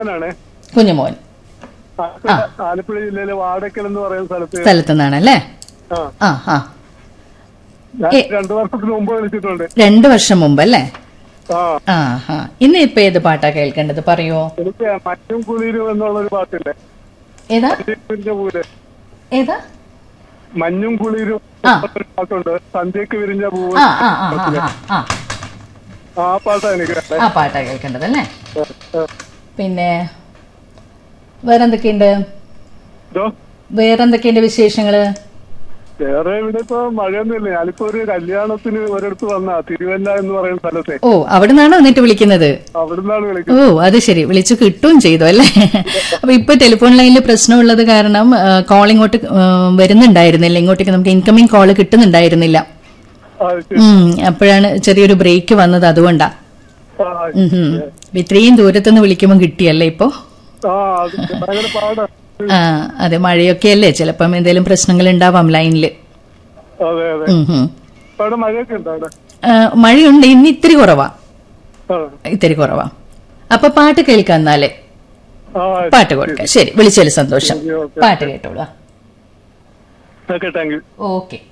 ആണേ കുഞ്ഞുമോൻ ആലപ്പുഴ ആലപ്പുഴ ജില്ലയിലെ വാടക്കൽ എന്ന് പറയുന്ന സ്ഥലത്ത് സ്ഥലത്തു നിന്നാണല്ലേ ആ ആ ആ ഞാൻ ഏ. രണ്ടു വർഷത്തിന് മുമ്പ് വിളിച്ചിട്ടുണ്ട് രണ്ടു വർഷം മുമ്പ് അല്ലേ ആ ആ ആ ഇന്ന് ഇപ്പൊ ഏത് പാട്ടാ കേൾക്കേണ്ടത് പറയോ എനിക്ക് മറ്റും കുളിരും എന്നുള്ളൊരു പാട്ടില്ലേ ഏതാ സന്ധ്യക്ക് പൂര് ഏതാ മഞ്ഞും കുളിരും ആ. ഒരു പാട്ടുണ്ട് സന്ധ്യക്ക് വിരിഞ്ഞ പൂവ് ആ ആ ആ ആ ആ ആ ആ പാട്ടാ എനിക്ക് വേണ്ടേ. ആ പാട്ടാ കേൾക്കേണ്ടത് അല്ലേ ആ, ആ. പിന്നെ വേറെന്തൊക്കെയുണ്ട് ഇതോ വേറെന്തൊക്കെയുണ്ട് വിശേഷങ്ങള് വേറെ ഇവിടെ ഇപ്പൊ മഴയൊന്നുമില്ല ഞാനിപ്പോ ഒരു കല്യാണത്തിന് ഒരിടത്ത് വന്ന തിരുവല്ല എന്ന് പറയുന്ന സ്ഥലത്തെ ഓ അവിടെ നിന്നാണോ എന്നിട്ട് വിളിക്കുന്നത് അവിടുന്നാണ് വിളിക്കുന്നത് ഓ അത് ശരി വിളിച്ചു കിട്ടുകയും ചെയ്തു അല്ലേ അപ്പൊ ഇപ്പൊ ടെലിഫോൺ ലൈനിൽ പ്രശ്നമുള്ളത് കാരണം കോൾ ഇങ്ങോട്ട് ആ, വരുന്നുണ്ടായിരുന്നില്ല ഇങ്ങോട്ടേക്ക് നമുക്ക് ഇൻകമിംഗ് കോൾ കിട്ടുന്നുണ്ടായിരുന്നില്ല ആ, ശരി. ഉം, അപ്പോഴാണ് ചെറിയൊരു ബ്രേക്ക് വന്നത് അതുകൊണ്ടാ ആ, ഉം, ഉം. അപ്പൊ ഇത്രയും ദൂരത്തുനിന്ന് വിളിക്കുമ്പോൾ കിട്ടിയല്ലേ ഇപ്പോ ആ അത് ഭയങ്കര പാടാ ആ അതെ മഴയൊക്കെ അല്ലേ ചിലപ്പം എന്തെങ്കിലും പ്രശ്നങ്ങൾ ഉണ്ടാവാം ലൈനിൽ അതെ അതെ ഇപ്പൊ അവിടെ മഴയൊക്കെ ഉണ്ടോ അവിടെ മഴയുണ്ട് ഇന്ന് ഇത്തിരി കുറവാ ആ ഇത്തിരി കുറവാ അപ്പൊ പാട്ട് കേൾക്കാം എന്നാലേ ആ പാട്ട് കൊടുക്കാം ശരി വിളിച്ചതിൽ സന്തോഷം ശരി, ഓക്കേ. പാട്ട് കേട്ടോളൂ ഓക്കെ താങ്ക് യു ഓക്കെ